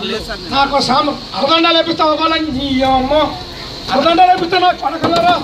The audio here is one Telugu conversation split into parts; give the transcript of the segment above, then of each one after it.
నాకు సామ అరదండా లేపిస్తావు ఒకవేళ నీ అమ్మ అరదండా లేపిస్తా నా కొనకలరా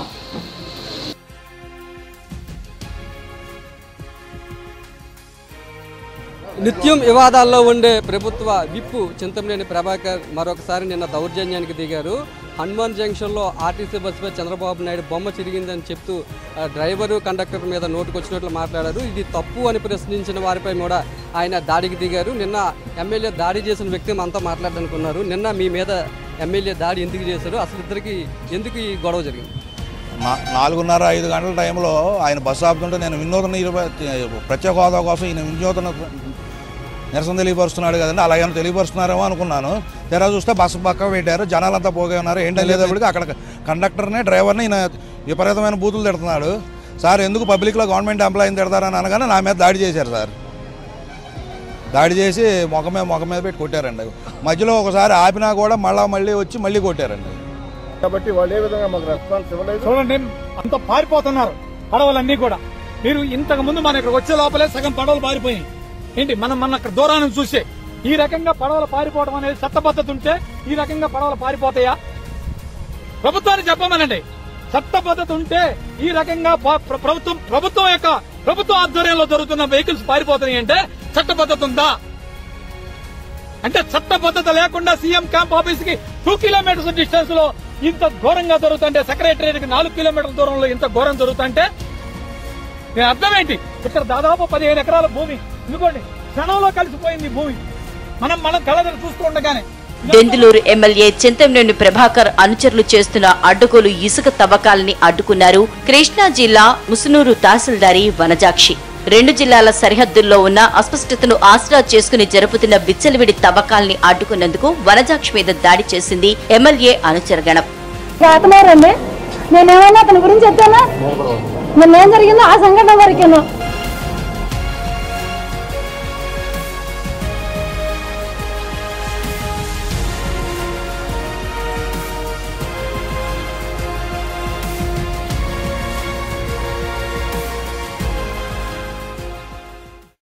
నిత్యం వివాదాల్లో ఉండే ప్రభుత్వ విప్పు చింతమనేని ప్రభాకర్ మరొకసారి నిన్న దౌర్జన్యానికి దిగారు హనుమాన్ జంక్షన్లో ఆర్టీసీ బస్సుపై చంద్రబాబు నాయుడు బొమ్మ చిరిగిందని చెప్తూ ఆ, డ్రైవరు కండక్టర్ మీద నోటుకొచ్చినట్లు మాట్లాడారు ఇది తప్పు అని ప్రశ్నించిన వారిపై కూడా ఆయన దాడికి దిగారు నిన్న ఎమ్మెల్యే దాడి చేసిన వ్యక్తి మనతో మాట్లాడనుకున్నారు నిన్న మీ మీద ఎమ్మెల్యే దాడి ఎందుకు చేశారు అసలు ఇద్దరికి ఎందుకు ఈ గొడవ జరిగింది నా- నాలుగున్నర ఐదు గంటల టైంలో ఆయన బస్సు ఆపుతుంటే నేను వినూతన ఇరవై ప్రత్యేక హోదా కోసం ఈయన వినూతన నిరసన తెలియపరుస్తున్నాడు కదండి అలాగేమో తెలియపరుస్తున్నారేమో అనుకున్నాను తెరా చూస్తే బస్సు పక్క పెట్టారు జనాలంతా పోగే ఉన్నారు ఏంటో లేదప్పటికి అక్కడ కండక్టర్ని డ్రైవర్ని ఈయన విపరీతమైన బూతులు తిడుతున్నాడు సార్ ఎందుకు పబ్లిక్లో గవర్నమెంట్ ఎంప్లాయీని తిడతారని అనగానే నా మీద దాడి చేశారు సార్ దాడి చేసి మొఖ మీద మొఖ మీద పెట్టి కొట్టారండి మధ్యలో ఒకసారి ఆపినా కూడా మళ్ళా మళ్ళీ వచ్చి మళ్ళీ కొట్టారండి కాబట్టి వాళ్ళు ఏ విధంగా మాకు రెస్పాన్స్ ఇవ్వలేదు చూడండి అంత పారిపోతున్నారు పడవలన్నీ కూడా మీరు ఇంతకు ముందు మన ఇక్కడ వచ్చే లోపలే సగం పడవలు పారిపోయాయి ఏంటి మనం మన అక్కడ దూరాన్ని చూసే ఈ రకంగా పడవలు పారిపోవడం అనేది చట్టబద్ధత ఉంటే ఈ రకంగా పడవలు పారిపోతాయా ప్రభుత్వాన్ని చెప్పమనండి చట్టబద్ధత ఉంటే ఈ రకంగా ప- ప్ర- ప్రభుత్వం ప్రభుత్వం యొక్క ప్రభుత్వ ఆధ్వర్యంలో జరుగుతున్న వెహికల్స్ పారిపోతున్నాయి అంటే చట్టబద్ధత ఉందా అంటే చట్టబద్ధత లేకుండా సీఎం క్యాంప్ ఆఫీస్ కి టూ కిలోమీటర్స్ డిస్టెన్స్ లో ఇంత ఘోరంగా జరుగుతుంటే సెక్రటరియట్ కి నాలుగు కిలోమీటర్ల దూరంలో ఇంత ఘోరం జరుగుతుంటే నేను అర్థం ఏంటి ఇక్కడ దాదాపు పదిహేను ఎకరాల భూమి ఇదిగోండి క్షణంలో కలిసిపోయింది ఈ భూమి మనం మనం కళ్ళ చూస్తూ ఉండగానే దెందులూరు ఎమ్మెల్యే చింతమనేని ప్రభాకర్ అనుచరులు చేస్తున్న అడ్డుగోలు ఇసుక తవ్వకాలని అడ్డుకున్నారు కృష్ణా జిల్లా ముసునూరు తహసీల్దారి వనజాక్షి రెండు జిల్లాల సరిహద్దుల్లో ఉన్న అస్పష్టతను ఆసరా చేసుకుని జరుపుతున్న విచ్చలవిడి తవ్వకాల్ని అడ్డుకున్నందుకు వనజాక్షి మీద దాడి చేసింది ఎమ్మెల్యే అనుచరగణం రాతమారండి నేనేమన్నా అతని గురించి చెప్పానా నిన్న ఏం జరిగిందో ఆ సంఘటన వరకేను